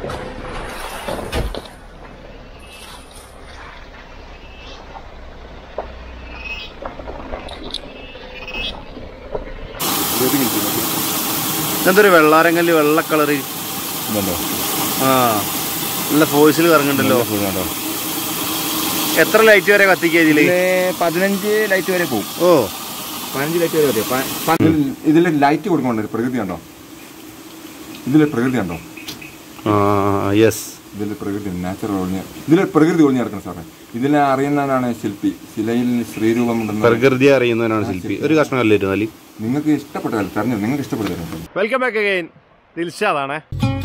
എന്തൊരു വെള്ളാരങ്കല്ല് വെള്ള കളറ് ഇതുണ്ടോ ആ നല്ല ഫോഴ്സിൽ കറങ്ങുന്നുണ്ടല്ലോ കണ്ടോ എത്ര ലൈറ്റ് വരെ കത്തിക്കുക ഇതില് ഇതില് പതിനഞ്ച് ലൈറ്റ് വരെ പോകും ഓ പതിനഞ്ച് ലൈറ്റ് വരെ മതിയോ ഇതിൽ ലൈറ്റ് കൊടുക്കണ്ട പ്രകൃതി കണ്ടോ ഇതിൽ പ്രകൃതി കണ്ടോ ആ യെസ് ഇതിൽ പ്രകൃതി നാച്ചുറൽ ഒളിഞ്ഞ് ഇതിൽ പ്രകൃതി ഒളിഞ്ഞ് കിടക്കണം സാറേ ഇതിനെ അറിയുന്നവനാണ് ശില്പി ശിലയിൽ ശ്രീരൂപം ഉണ്ടെന്ന് പ്രകൃതി അറിയുന്നവനാണ് ശില്പി ഒരു കഷ്ണം കല്ലായിരുന്നു അതിൽ നിങ്ങൾക്ക് ഇഷ്ടപ്പെട്ട കാര്യം തെരഞ്ഞു നിങ്ങൾക്ക് ഇഷ്ടപ്പെട്ട കാര്യം വെൽക്കം ബാക്ക് അഗൈൻ ദിൽഷാദാണേ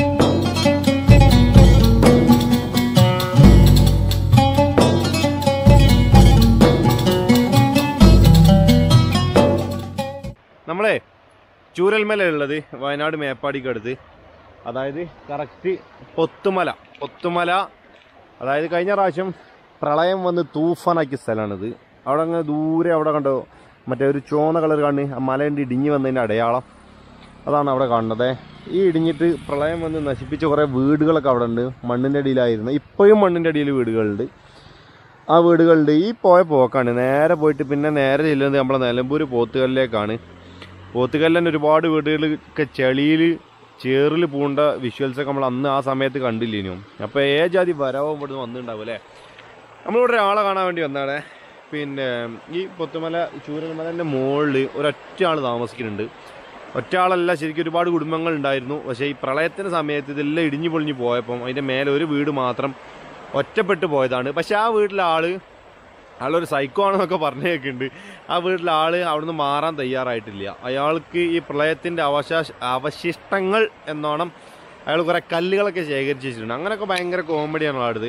നമ്മളെ ചൂരൽമലയുള്ളത് വയനാട് മേപ്പാടിക്ക് അടുത്ത് അതായത് കറക്റ്റ് പൊത്തുമല പൊത്തുമല അതായത് കഴിഞ്ഞ പ്രാവശ്യം പ്രളയം വന്ന് തൂഫാനാക്കിയ സ്ഥലമാണിത് അവിടെ അങ്ങ് ദൂരെ അവിടെ കണ്ടോ മറ്റേ ഒരു ചുവന്ന കളർ കാണുന്നത് ആ മലയുണ്ട് ഇടിഞ്ഞ് വന്നതിൻ്റെ അടയാളം അതാണ് അവിടെ കാണുന്നത് ഈ ഇടിഞ്ഞിട്ട് പ്രളയം വന്ന് നശിപ്പിച്ച കുറേ വീടുകളൊക്കെ അവിടെ ഉണ്ട് മണ്ണിൻ്റെ അടിയിലായിരുന്നു ഇപ്പോഴും മണ്ണിൻ്റെ അടിയിൽ വീടുകളുണ്ട് ആ വീടുകളുണ്ട് ഈ പോയ പോക്കാണ് നേരെ പോയിട്ട് പിന്നെ നേരെ ചെല്ലുന്നത് നമ്മളെ നിലമ്പൂർ പോത്തുകല്ലിലേക്കാണ് പോത്തുകല്ലിന് ഒരുപാട് വീടുകളൊക്കെ ചെളിയിൽ ചേറിൽ പൂണ്ട വിഷ്വൽസൊക്കെ നമ്മൾ അന്ന് ആ സമയത്ത് കണ്ടില്ലേനും അപ്പോൾ ഏ ജാതി വരവും ഇവിടുന്ന് വന്നിട്ടുണ്ടാവും അല്ലേ നമ്മളിവിടെ ഒരാളെ കാണാൻ വേണ്ടി വന്നാണ് പിന്നെ ഈ പൊത്തുമല ചൂരൽമലൻ്റെ മുകളിൽ ഒരൊറ്റ ആൾ താമസിക്കുന്നുണ്ട് ഒറ്റ ആളല്ല ശരിക്കും ഒരുപാട് കുടുംബങ്ങൾ ഉണ്ടായിരുന്നു പക്ഷേ ഈ പ്രളയത്തിൻ്റെ സമയത്ത് ഇതെല്ലാം ഇടിഞ്ഞു പൊളിഞ്ഞു പോയപ്പം അതിൻ്റെ മേലെ ഒരു വീട് മാത്രം ഒറ്റപ്പെട്ട് പോയതാണ് പക്ഷേ ആ വീട്ടിലെ ആള് ആളൊരു സൈക്കോ ആണെന്നൊക്കെ പറഞ്ഞു കേൾക്കുന്നുണ്ട് ആ വീട്ടിലെ ആള് അവിടുന്ന് മാറാൻ തയ്യാറായിട്ടില്ല അയാൾക്ക് ഈ പ്രളയത്തിൻ്റെ അവശാശ അവശിഷ്ടങ്ങൾ എന്നോണം അയാൾ കുറേ കല്ലുകളൊക്കെ ശേഖരിച്ച് വെച്ചിട്ടുണ്ട് അങ്ങനെയൊക്കെ ഭയങ്കര കോമഡിയാണ് ആടുത്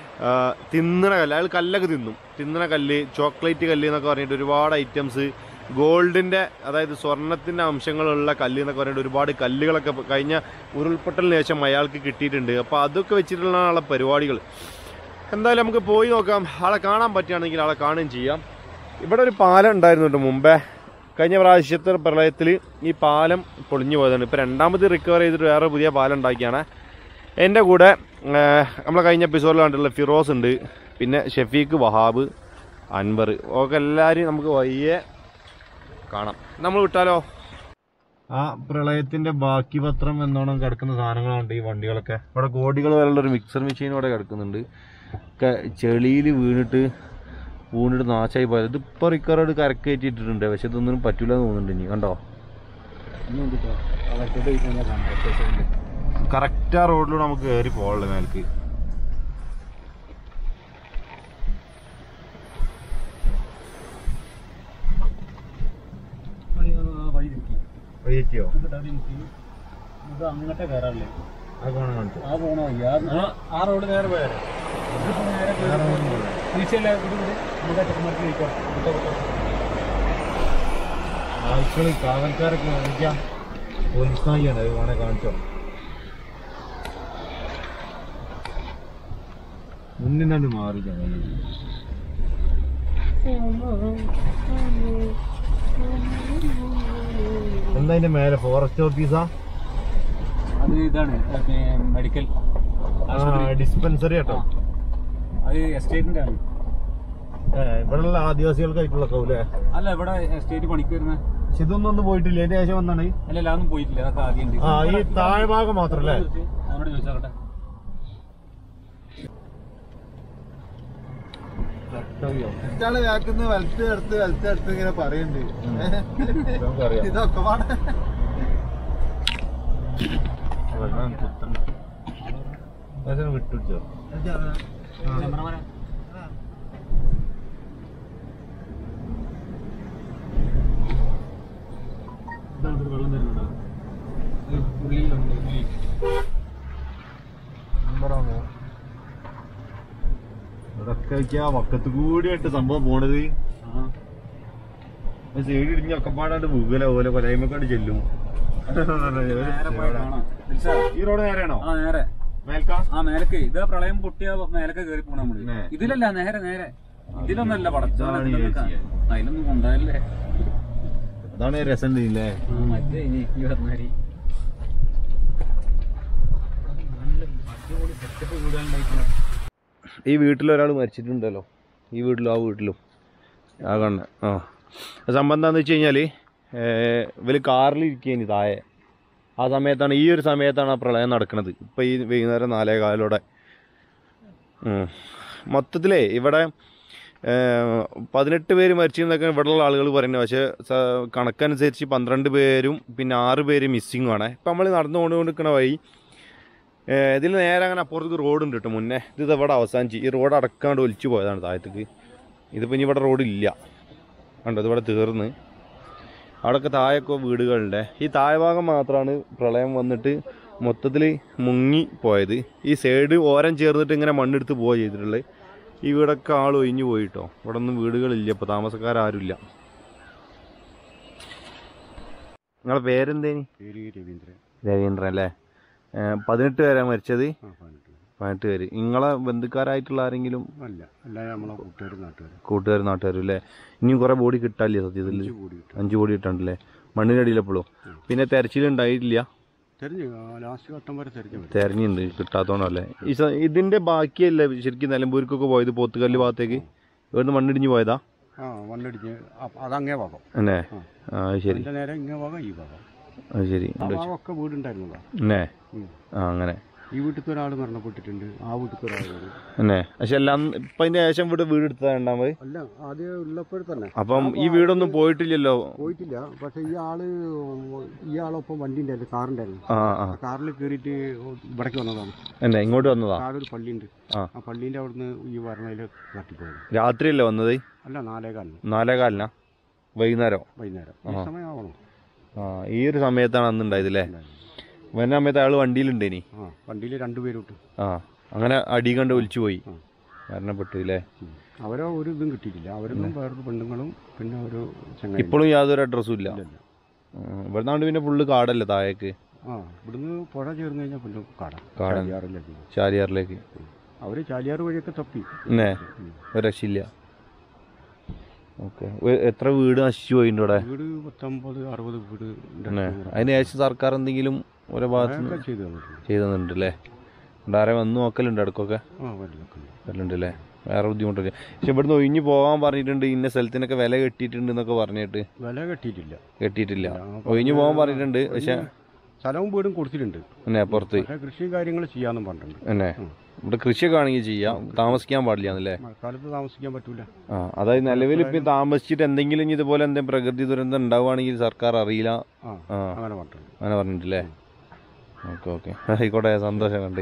തിന്നണ കല്ല് അയാൾ കല്ലൊക്കെ തിന്നും തിന്നണ കല്ല് ചോക്ലേറ്റ് കല്ല് എന്നൊക്കെ പറഞ്ഞിട്ട് ഒരുപാട് ഐറ്റംസ് ഗോൾഡിൻ്റെ അതായത് സ്വർണത്തിൻ്റെ അംശങ്ങളുള്ള കല്ല് എന്നൊക്കെ പറഞ്ഞിട്ട് ഒരുപാട് കല്ലുകളൊക്കെ ഇപ്പൊ കഴിഞ്ഞ ഉരുൾപൊട്ടലിന് ശേഷം അയാൾക്ക് കിട്ടിയിട്ടുണ്ട് അപ്പോൾ അതൊക്കെ വെച്ചിട്ടുള്ള ആളെ പരിപാടികൾ എന്തായാലും നമുക്ക് പോയി നോക്കാം ആളെ കാണാൻ പറ്റുകയാണെങ്കിൽ ആളെ കാണുകയും ചെയ്യാം ഇവിടെ ഒരു പാലം ഉണ്ടായിരുന്നുണ്ട് മുമ്പേ കഴിഞ്ഞ പ്രാവശ്യത്തെ പ്രളയത്തിൽ ഈ പാലം പൊളിഞ്ഞു പോയതാണ് ഇപ്പോൾ രണ്ടാമത് റിക്കവർ ചെയ്തിട്ട് വേറെ പുതിയ പാലം ഉണ്ടാക്കിയാണ് എൻ്റെ കൂടെ നമ്മളെ കഴിഞ്ഞ എപ്പിസോഡിൽ കണ്ടിട്ടുള്ള ഫിറോസ് ഉണ്ട് പിന്നെ ഷെഫീഖ് വഹാബ് അൻവർ ഒക്കെ എല്ലാവരും നമുക്ക് വയ്യെ കാണാം നമ്മൾ വിട്ടാലോ ആ പ്രളയത്തിന്റെ ബാക്കി പത്രം എന്നോണം കിടക്കുന്ന സാധനങ്ങളുണ്ട് ഈ വണ്ടികളൊക്കെ ഇവിടെ കോടികൾ വരെയുള്ള ഒരു മിക്സർ മെഷീൻ ഇവിടെ കിടക്കുന്നുണ്ട് ഒക്കെ ചെളിയിൽ വീണിട്ട് വീണിട്ട് നാശമായി പോയത് ഇതിപ്പോൾ റിക്കവറോട് കരക്കയറ്റിയിട്ടുണ്ട് പക്ഷെ ഇതൊന്നും പറ്റൂല എന്ന് തോന്നുന്നുണ്ട് ഇനി കണ്ടോ കറക്റ്റ് ആ റോഡിലൂടെ നമുക്ക് കയറി പോകാനുള്ള മേലേക്ക് വഴിയെത്തിയോ ഇത് അങ്ങോട്ടേ കയറാറില്ലേ അത് കാണാൻ കാണിച്ചു ആ പോണോ വഴി. ആ- ആ റോഡ് നേരെ പോയാലോ ഇതിപ്പോ നേരെ തിരിച്ചല്ലേ ഇവിടെ ഇവിടെ നമ്മുടെ ചെക്കന്മാർക്ക് കഴിക്കാം ആൾക്കാർ കാവൽക്കാരൊക്കെ കാണിക്കാം പോലീസായിയാണ് അത് വേണേ കാണിച്ചോ മുന്നിന്നാണ്ട് മാറി എന്താ അതിന്റെ മേലെ ഫോറസ്റ്റ് ഓഫീസാ അത് ഇതാണ് മെഡിക്കൽ ഡിസ്പെൻസറി കേട്ടോ അത് എസ്റ്റേറ്റിന്റെ ആണ് ഇവിടെയുള്ള ആദിവാസികൾക്കായിട്ടുള്ള കൗലേ അല്ല ഇവിടെ എസ്റ്റേറ്റ് പണിക്ക് വരുന്ന പക്ഷെ ഇതൊന്നും ഒന്നും പോയിട്ടില്ല അതിന്റെ ശേഷം വന്നാണ് അല്ല അതൊന്നും പോയിട്ടില്ല അതൊക്കെ ആദ്യം ഉണ്ട് ആ ഈ താഴ്ഭാഗം മാത്രല്ലേ അവനോട് ചോദിച്ചാട്ടെ ഇയാള് വേക്കുന്ന വലത്ത് എടുത്ത് വലത്ത് എടുത്ത് ഇങ്ങനെ പറയുന്നുണ്ട് നമുക്കറിയാം ഇതൊക്കെ പാടെ വിട്ടുപിടിച്ചോ ക്യാമറമാനാ വെള്ളം തരുന്നുണ്ടോ ഉള്ളിലുണ്ട് ഉള്ളി ഇതൊക്കെ ആ വക്കത്ത് കൂടിയായിട്ട് സംഭവം പോണത് ആ സൈഡ് ഇടിഞ്ഞ് ഒക്കപ്പാടാണ്ട് വീകല പോലെ കൊലയുമക്കാണ്ട് ചെല്ലും നേരെ പോയി കാണാം ദിൽഷാ, ഈ റോഡ് നേരെയാണോ ആ നേരെ മേൽക്കാ ആ മേലക്ക് ഇത് പ്രളയം പൊട്ടിയ മേലക്ക് കയറി പോണ നമ്മള് നെ. ഇതിലല്ല നേരെ നേരെ ഇതിലൊന്നല്ല പടച്ചോനെ ഇതാണ് ഇതിലൊക്കെ ചേച്ചിയെ. അതിലൊന്നും കൊണ്ടായല്ലേ അതാണ് രസം ഇല്ലേ ആ മറ്റേ ഇനി ഈ പറഞ്ഞാരി സെറ്റപ്പ് കൂടുതലുണ്ടായിരിക്കുന്നത് ഈ വീട്ടിൽ ഒരാൾ മരിച്ചിട്ടുണ്ടല്ലോ ഈ വീട്ടിലും ആ വീട്ടിലും ആ കണ്ണ ആ അത് സംഭവം എന്താണെന്ന് വെച്ച് കഴിഞ്ഞാൽ ഇവർ കാറിലിരിക്കേനി താഴെ ആ സമയത്താണ് ഈ ഒരു സമയത്താണ് ആ പ്രളയം നടക്കുന്നത് ഇപ്പം ഈ വൈകുന്നേരം നാലേ കാലോടെ മൊത്തത്തിലേ ഇവിടെ ഏഹ്, പതിനെട്ട് പേര് മരിച്ചെന്നൊക്കെ ഇവിടെയുള്ള ആളുകൾ പറയുന്നത് പക്ഷേ സ- കണക്കനുസരിച്ച് പന്ത്രണ്ട് പേരും പിന്നെ ആറ് പേര് മിസ്സിങ്ങും ആണ് ഇപ്പം നമ്മൾ നടന്നു കൊണ്ടുകൊണ്ടിരിക്കുന്ന വഴി ഏഹ്, ഇതിൽ നേരെ അങ്ങനെ അപ്പുറത്തേക്ക് റോഡ് ഉണ്ട് കേട്ടോ മുന്നേ ഇത് ഇവിടെ അവസാനിച്ച് ഈ റോഡ് അടക്കാണ്ട് ഒലിച്ചു പോയതാണ് താഴത്തേക്ക് ഇതിപ്പോൾ ഇനി ഇവിടെ റോഡ് ഇല്ല കണ്ടോ ഇതിവിടെ തീർന്ന് അവിടെയൊക്കെ താഴെയൊക്കെ വീടുകളുണ്ട് ഈ താഴ്ഭാഗം മാത്രമാണ് പ്രളയം വന്നിട്ട് മൊത്തത്തിൽ മുങ്ങി പോയത് ഈ സൈഡ് ഓരം ചേർന്നിട്ട് ഇങ്ങനെ മണ്ണെടുത്ത് പോവുക ചെയ്തിട്ടുള്ളത് ഈ വീടൊക്കെ ആൾ ഒഴിഞ്ഞു പോയിട്ടോ ഇവിടെ ഒന്നും വീടുകളില്ല ഇപ്പോൾ താമസക്കാരും നിങ്ങളെ പേരെന്തേനി പേര് രവീന്ദ്രൻ രവീന്ദ്രൻ അല്ലേ ഏഹ് പതിനെട്ട് പേരാ മരിച്ചത് ആ പതിനെട്ട് പതിനെട്ട് പേര് നിങ്ങളെ ബന്ധുക്കാരായിട്ടുള്ള ആരെങ്കിലും അല്ല അല്ലാതെ നമ്മളെ കൂട്ടുകാരും നാട്ടുകാരും കൂട്ടുകാരും നാട്ടുകാരും അല്ലേ ഇനിയും കുറേ ബോഡി കിട്ടാല്ലേ സത്യത്തിൽ അഞ്ച് കൂടി കിട്ടും അഞ്ച് ബോഡി കിട്ടാണ്ടല്ലേ മണ്ണിനടിയിലെപ്പോഴും പിന്നെ തെരച്ചിലുണ്ടായിട്ടില്ല തെരഞ്ഞു ലാസ്റ്റ് ഘട്ടം വരെ തെരഞ്ഞു വരും തെരഞ്ഞുണ്ട് കിട്ടാത്തോണ്ടല്ലേ ഈ സ- ഇതിന്റെ ബാക്കിയല്ലേ ശരിക്കും നിലമ്പൂർക്കൊക്കെ പോയത് പോത്തുകല്ല് ഭാഗത്തേക്ക് ഇവിടുന്ന് മണ്ണിടിഞ്ഞ് പോയതാ ആ മണ്ണടിച്ച് അപ്പ- അതങ്ങേ ഭാഗം അല്ലേ ആ. ആ അത് ശരി അതിന്റെ നേരെ ഇങ്ങേ ഭാഗം ഈ ഭാഗം അത് ശരി ആ ഭാഗമൊക്കെ വീടുണ്ടായിരുന്നതാ എന്നേ ഉം. ആ അങ്ങനെ ഈ വീട്ടിലത്തെ ഒരാൾ മരണപ്പെട്ടിട്ടുണ്ട് ആ വീട്ടിലത്തെ ഒരാൾ വരും എന്നേ പക്ഷെ എല്ലാം ഇപ്പൊ അതിന്റെ ശേഷം ഇവിടെ വീട് എടുത്തതാ രണ്ടാമത് അല്ല ആദ്യം ഉള്ളപ്പോൾ തന്നെ അപ്പം ഈ വീടൊന്നും പോയിട്ടില്ലല്ലോ പോയിട്ടില്ല പക്ഷെ ഈ ആള് ഈ ആളൊപ്പം വണ്ടി ഉണ്ടായിരുന്നു കാറുണ്ടായിരുന്നു ആ ആ ആ കാറിൽ കയറിയിട്ട് ഇവിടേക്ക് വന്നതാണ് എന്നെ ഇങ്ങോട്ട് വന്നതാ താഴെ ഒരു പള്ളിയുണ്ട് ആ. ആ പള്ളീൻ്റെ അവിടുന്ന് ഈ വരണയിൽ തട്ടിപ്പോയത് രാത്രിയല്ലേ വന്നത് അല്ല നാലേകാലിന് നാലേ കാലിനാ വൈകുന്നേരം വൈകുന്നേരം ഈ ആ. സമയമാവണം ആ ഈ ഒരു സമയത്താണ് അന്ന് ഉണ്ടായത് അല്ലേ വരുന്ന സമയത്ത് അയാൾ വണ്ടിയിലുണ്ടേനി ആ വണ്ടിയിൽ രണ്ടുപേരും ഇട്ടു ആ അങ്ങനെ അടി കണ്ട് ഒലിച്ചു പോയി ആ. മരണപ്പെട്ടു അല്ലേ അവരോ ഒരു ഇതും കിട്ടിയിട്ടില്ല അവരൊന്നും വേറൊരു പെണ്ണുങ്ങളും പിന്നെ ഒരു ചങ്ങായി ഇപ്പോഴും യാതൊരു അഡ്രസ്സും ഇല്ല ഇല്ലല്ല. ഉം. ഇവിടുന്നാണ്ട് പിന്നെ ഫുള്ള് കാടല്ലേ താഴേക്ക് ആ ഇവിടുന്ന് പുഴ ചേർന്ന് കഴിഞ്ഞാൽ പിന്നെ കാടാം കാടാണ്. ചാലിയാറിലേക്ക് ചാലിയാറിലേക്ക് അവര് ചാലിയാർ വഴിയൊക്കെ തപ്പി എന്നേ ഉം. ഒരു രക്ഷയില്ല ഓക്കെ എത്ര വീട് നശിച്ചു പോയിട്ടുണ്ട് ഇവിടെ വീട് പത്തൊമ്പത് അറുപത് വീട് തന്നെ അതിന് ശേഷം സർക്കാർ എന്തെങ്കിലും ഓരോ ഭാഗത്ത് നിന്ന് ചെയ്തു തന്നിട്ടുണ്ട് ചെയ്തുന്നുണ്ട് അല്ലേ ഉണ്ടാരെ വന്ന് നോക്കലുണ്ട് ഇടക്കൊക്കെ ആ വരലൊക്കെ ഉണ്ട്. വരലുണ്ട് അല്ലേ വേറെ ബുദ്ധിമുട്ടൊക്കെ പക്ഷെ ഇവിടുന്ന് ഒഴിഞ്ഞു പോകാൻ പറഞ്ഞിട്ടുണ്ട് ഇന്ന സ്ഥലത്തിനൊക്കെ വില കെട്ടിയിട്ടുണ്ട് എന്നൊക്കെ പറഞ്ഞിട്ട് വില കെട്ടിയിട്ടില്ല കെട്ടിയിട്ടില്ല ആ, ഒഴിഞ്ഞു പോകാൻ പറഞ്ഞിട്ടുണ്ട് പക്ഷെ സ്ഥലവും വീടും കൊടുത്തിട്ടുണ്ട് എന്നെ പുറത്ത് പക്ഷേ കൃഷിയും കാര്യങ്ങൾ ചെയ്യാന്നും പറഞ്ഞിട്ടുണ്ട് എന്നെ ഉം. ഇവിടെ കൃഷിയൊക്കെ ആണെങ്കിൽ ചെയ്യാം താമസിക്കാൻ പാടില്ല എന്നല്ലേ മഴക്കാലത്ത് താമസിക്കാൻ പറ്റൂല ആ അതായത് നിലവിൽ ഇപ്പം താമസിച്ചിട്ട് എന്തെങ്കിലും ഇനി ഇതുപോലെ എന്തെങ്കിലും പ്രകൃതി ദുരന്തം ഉണ്ടാവുകയാണെങ്കിൽ സർക്കാർ അറിയില്ല ആ ആ അങ്ങനെ പറഞ്ഞിട്ടുണ്ട് അങ്ങനെ പറഞ്ഞിട്ടില്ലേ ഓക്കെ ഓക്കെ ആയിക്കോട്ടെ സന്തോഷം കണ്ടേ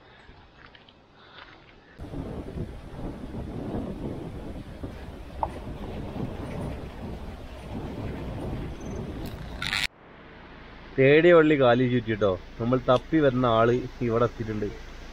തേടിയ വള്ളി കാലി ചുറ്റിട്ടോ നമ്മൾ തപ്പി വരുന്ന ആള് ഇവിടെ എത്തിയിട്ടുണ്ട്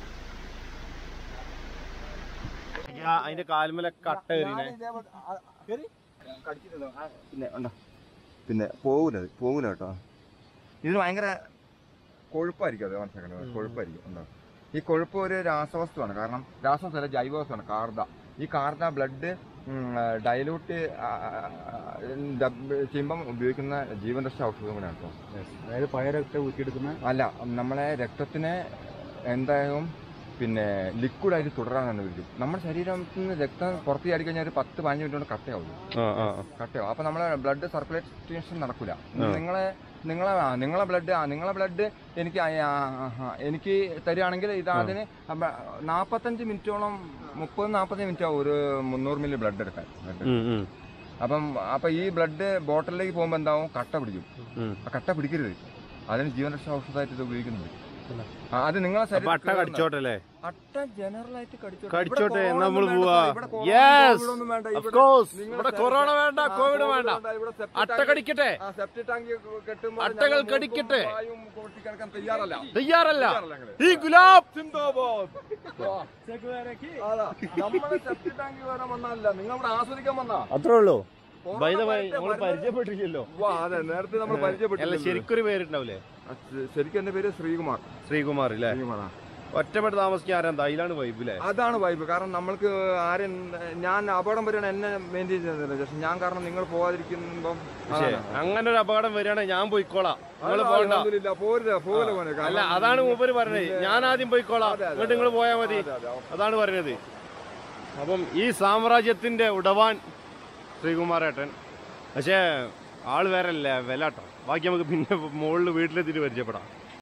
അതിന്റെ കാൽമല കട്ട കയറിനെ പിന്നെ ഉണ്ടോ പിന്നെ പോകൂല പോകൂല കേട്ടോ ഇതിന് ഭയങ്കര കൊഴുപ്പായിരിക്കും അത് മനസ്സിലാക്കുന്നത് കൊഴുപ്പായിരിക്കും ഉണ്ടോ ഈ കൊഴുപ്പ് ഒരു രാസവസ്തുവാണ് കാരണം രാസവസ്തുവല്ല ജൈവവസ്തുവാണ് കാർദ ഈ കാർദ ബ്ലഡ് ഡയലൂട്ട് ചെയ്യുമ്പം ഉപയോഗിക്കുന്ന ജീവൻ രക്ഷ ഔഷധം കൂടെയാണ് കേട്ടോ അതായത് പയറൊക്കെ ഊറ്റിയെടുക്കുന്ന അല്ല നമ്മളെ രക്തത്തിനെ എന്തായാലും പിന്നെ ലിക്വിഡായിട്ട് തുടരാനാണ് വിളിക്കും നമ്മുടെ ശരീരത്തിൽ നിന്ന് രക്തം പുറത്ത് ചാടി കഴിഞ്ഞാൽ ഒരു പത്ത് പതിനഞ്ച് മിനിറ്റ് കൊണ്ട് കട്ടയാവും ആ ആ കട്ടയാവും അപ്പൊ നമ്മളെ ബ്ലഡ് സർക്കുലേഷൻ നടക്കൂല ആ. നിങ്ങളെ നിങ്ങളെ ആ, നിങ്ങളെ ബ്ലഡ് ആ നിങ്ങളെ ബ്ലഡ് എനിക്ക് ആ, ആ, ആ, എനിക്ക് തരികയാണെങ്കിൽ ഇത് അതിന് നാൽപ്പത്തഞ്ച് മിനിറ്റോളം മുപ്പത് നാൽപ്പത്തഞ്ച് മിനിറ്റ് ആവും ഒരു മുന്നൂറ് മില്ലി ബ്ലഡ് എടുക്കാൻ blood. ഉം, ഉം, അപ്പം അപ്പൊ ഈ ബ്ലഡ് ബോട്ടിലേക്ക് പോകുമ്പോൾ എന്താവും കട്ട പിടിക്കും ഉം. ആ കട്ട പിടിക്കരുത് അതിന് ജീവനരക്ഷ ഔഷധമായിട്ട് ഇത് ഉപയോഗിക്കുന്നുണ്ട് ആ, അത് നിങ്ങളെ അപ്പൊ ശരീരത്തിൽ അട്ട കയറുന്ന- കടിച്ചോട്ടെ അല്ലേ അട്ട ജനറൽ ആയിട്ട് കടിച്ചോട്ടെ കടിച്ചോട്ടെ, ഇവിടെ എന്നാ നമ്മള് കൊറോണ പോവാ. വേണ്ട, ഇവിടെ കൊറോണ Yes! കോവിഡ് ഒന്നും വേണ്ട, Of ഇവിടെ course. നിങ്ങള് ഇവിടെ septic- കൊറോണ വേണ്ട, ആ, കോവിഡ് കോവിഡ് വേണ്ട. ഇവിടെ septic അട്ട tank- കടിക്കട്ടെ ആ, septic tank കെട്ടുമ്പോൾ അട്ടകൾ ഞങ്ങൾ മൂക്കും കടിക്കട്ടെ. വായും പൊട്ടിക്കിടക്കാൻ തയ്യാറല്ല തയ്യാറല്ല തയ്യാറല്ല ഞങ്ങള്. ഈ ഗുലാബ് സിന്ദാബാദ്. അതാ, നമ്മള് septic tank വരാൻ വന്നതല്ല നിങ്ങൾ ഇവിടെ ആസ്വദിക്കാൻ വന്നാ അത്രേ ഉള്ളൂ കൊറോണ ബൈ ദ വൈ വരട്ടെ, നമ്മൾ വരട്ടെ. പരിചയപ്പെട്ടില്ലല്ലോ വാ, അതെ നേരത്തെ നമ്മൾ അല്ല പരിചയപ്പെട്ടില്ല ശരിക്കൊരു പേരുണ്ടാവില്ലേ ശരിക്കും എന്റെ പേര് ശ്രീകുമാർ ശ്രീകുമാർ അല്ലേ ശ്രീകുമാർ ഒറ്റപ്പെട്ട് താമസിക്കാൻ ആരെന്താ അതിലാണ് വൈബില്ലേ അതാണ് വൈബ് കാരണം നമ്മൾക്ക് ആരും ഞാൻ അപകടം വരികയാണ് എന്നെ മെയിൻറ്റെയിൻ ചെയ്യുന്നില്ല പക്ഷെ ഞാൻ കാരണം നിങ്ങൾ പോകാതിരിക്കുമ്പം പക്ഷേ അങ്ങനെ ഒരു അപകടം വരികയാണെങ്കിൽ ഞാൻ പോയിക്കോളാം നിങ്ങൾ പോകണ്ട അൽഹംദുലില്ലാ, പോരുത് പോകില്ല മോനെ കാരണം അല്ല അതാണ് മൂപ്പര് പറഞ്ഞത് ഞാൻ ആദ്യം പോയിക്കോളാം അതെ, അതെ. എന്നിട്ട് നിങ്ങൾ പോയാൽ മതി അതെ, അതെ. അതാണ് പറഞ്ഞത് അപ്പം ഈ സാമ്രാജ്യത്തിന്റെ ഉടവാൻ ശ്രീകുമാരേട്ടൻ പക്ഷേ ആള് വേറെ ലെവലാട്ടോ ബാക്കി നമുക്ക് പിന്നെ മുകളിൽ വീട്ടിലെത്തിയിട്ട് പരിചയപ്പെടാം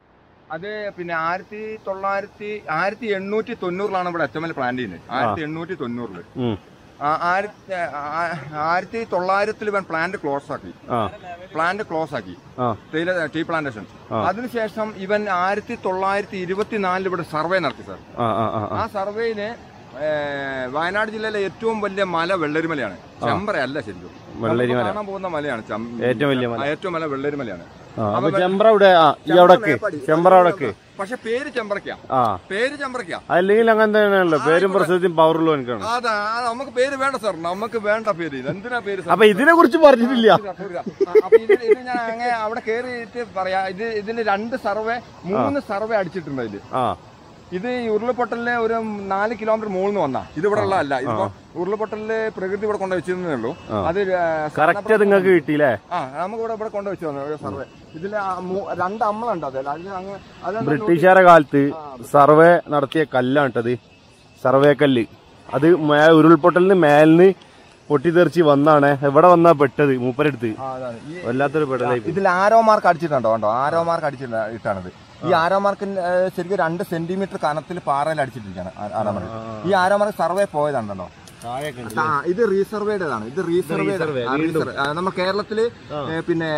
അത് പിന്നെ ആയിരത്തി തൊള്ളായിരത്തി ആയിരത്തി എണ്ണൂറ്റി തൊണ്ണൂറിലാണ് ഇവിടെ എച്ച് എം എൽ പ്ലാൻ ചെയ്യുന്നത് ആയിരത്തി എണ്ണൂറ്റി തൊണ്ണൂറില് ഉം. ആ- ആയിരത്തി ആ- ആയിരത്തി തൊള്ളായിരത്തിൽ ഇവൻ പ്ലാന്റ് ക്ലോസ് ആക്കി ആ പ്ലാന്റ് ക്ലോസ് ആക്കി ആ തേയില ടീ പ്ലാന്റേഷൻ ആ. അതിനുശേഷം ഇവൻ ആയിരത്തി തൊള്ളായിരത്തി ഇരുപത്തിനാലിൽ ഇവിടെ സർവേ നടത്തി സാർ ആ ആ ആ ആ സർവേയില് ഏ, വയനാട് ജില്ലയിലെ ഏറ്റവും വലിയ മല വെള്ളരിമലയാണ് ചെമ്പ്രയല്ല ശരിക്കും വെള്ളരിമല. നമ്മൾ കാണാൻ പോകുന്ന മലയാണ് ചം- ഏറ്റവും വലിയ മല. ആ, ഏറ്റവും മല വെള്ളരിമലയാണ് ആ, അപ്പൊ ചെമ്പ്ര ഇവിടെ ആ ഈ അവിടക്ക് മേപ്പാടി. ചെമ്പ്ര അവിടക്ക് പക്ഷെ പേര് ചെമ്പ്രയ്ക്കാ ആ പേര് ചെമ്പ്രയ്ക്കാ അല്ലെങ്കിൽ അങ്ങനെ തന്നെയാണല്ലോ പേരും പ്രസിദ്ധിയും പവറുള്ള എനിക്കാണ് അതാ ആ, നമുക്ക് പേര് വേണ്ട സാർ നമുക്ക് വേണ്ട പേര് ഇത് എന്തിനാ പേര് സാർ? അപ്പൊ ഇതിനെ കുറിച്ച് പറഞ്ഞിട്ടില്ല ആ, അപ്പൊ ഇത് ഇത് ഞാൻ അങ്ങനെ അവിടെ കയറിയിട്ട് പറയാ ഇത് ഇതിന് രണ്ട് സർവേ മൂന്ന് സർവേ അടിച്ചിട്ടുണ്ട് അതില് ആ ഇത് ഈ ഉരുൾപൊട്ടലിലെ ഒരു നാല് കിലോമീറ്റർ മുകളിൽ നിന്ന് വന്നാ ഇത് ഇവിടെ ഉള്ളതല്ല ഇതിപ്പോ ഉരുൾപൊട്ടലില് പ്രകൃതി ഇവിടെ കൊണ്ട് വെച്ചിരുന്നേ ഉള്ളൂ ആ. അത് കറക്റ്റ് അത് നിങ്ങൾക്ക് കിട്ടിയില്ലേ ആ നമുക്ക് ഇവിടെ ഇവിടെ കൊണ്ട് വെച്ചു ഒരു സർവേ ഇതില് ആ മൂ- രണ്ട് അമ്മളുണ്ട് അതിൽ അതിൽ അങ്ങ് അതെന്താ ബ്രിട്ടീഷുകാരെ കാലത്ത് സർവേ നടത്തിയ കല്ലാണ് കേട്ടത് സർവേ കല്ല് അത് മേ ഉരുൾപൊട്ടലിന് മേലിന് പൊട്ടിത്തെറിച്ച് വന്നാണ് ഇവിടെ വന്നാ പെട്ടത് മൂപ്പരെടുത്ത് ആ, അതാണ്. ഈ വല്ലാത്തൊരു പെടലായി പോയി. ഇതിൽ ആരോ മാർക്ക് അടിച്ചിട്ടുണ്ടോ കണ്ടോ ആരോ മാർക്ക് അടിച്ചിട്ട് ഇട്ടാണിത് ഈ ആരോ മാർക്കിന് ശരിക്കും രണ്ട് സെന്റിമീറ്റർ കനത്തിൽ പാറയിൽ അടിച്ചിട്ടിരിക്കുകയാണ് ആ- ആരോ മാർക്ക് ഈ ആരോ മാർക്ക് സർവേ പോയതാണല്ലോ ആ, ഇത് റീസർവേഡാണ് ഇത് റീസർവേ നമ്മൾ കേരളത്തില് ഏ, പിന്നെ